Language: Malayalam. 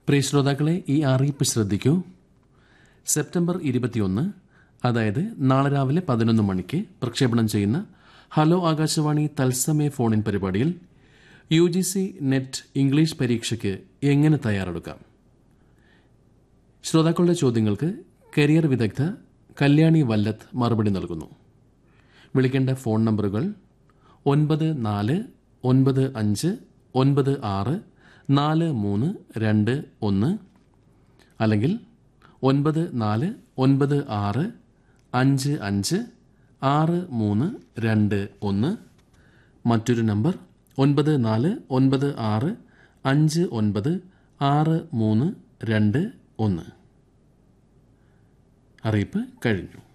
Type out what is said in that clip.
പ്രിയ ശ്രോതാക്കളെ ഈ അറിയിപ്പ് ശ്രദ്ധിക്കൂ സെപ്റ്റംബർ ഇരുപത്തിയൊന്ന് അതായത് നാളെ രാവിലെ പതിനൊന്ന് മണിക്ക് പ്രക്ഷേപണം ചെയ്യുന്ന ഹലോ ആകാശവാണി തത്സമയ ഫോണിൻ പരിപാടിയിൽ U G C NET English പരീക്ഷയ്ക്ക് എങ്ങനെ തയ്യാറെടുക്കാം ശ്രോതാക്കളുടെ ചോദ്യങ്ങൾക്ക് കരിയർ വിദഗ്ധ കല്യാണി വല്ലത്ത് മറുപടി നൽകുന്നു വിളിക്കേണ്ട ഫോൺ നമ്പറുകൾ ഒൻപത് നാല് ഒൻപത് അഞ്ച് ഒൻപത് ആറ് നാല് മൂന്ന് രണ്ട് ഒന്ന് അല്ലെങ്കിൽ ഒൻപത് നാല് ഒൻപത് ആറ് അഞ്ച് അഞ്ച് ആറ് മൂന്ന് രണ്ട് ഒന്ന് മറ്റൊരു നമ്പർ ഒൻപത് നാല് ഒൻപത് ആറ് അഞ്ച് ഒൻപത് ആറ് മൂന്ന് രണ്ട് ഒന്ന് അറിയിപ്പ് കഴിഞ്ഞു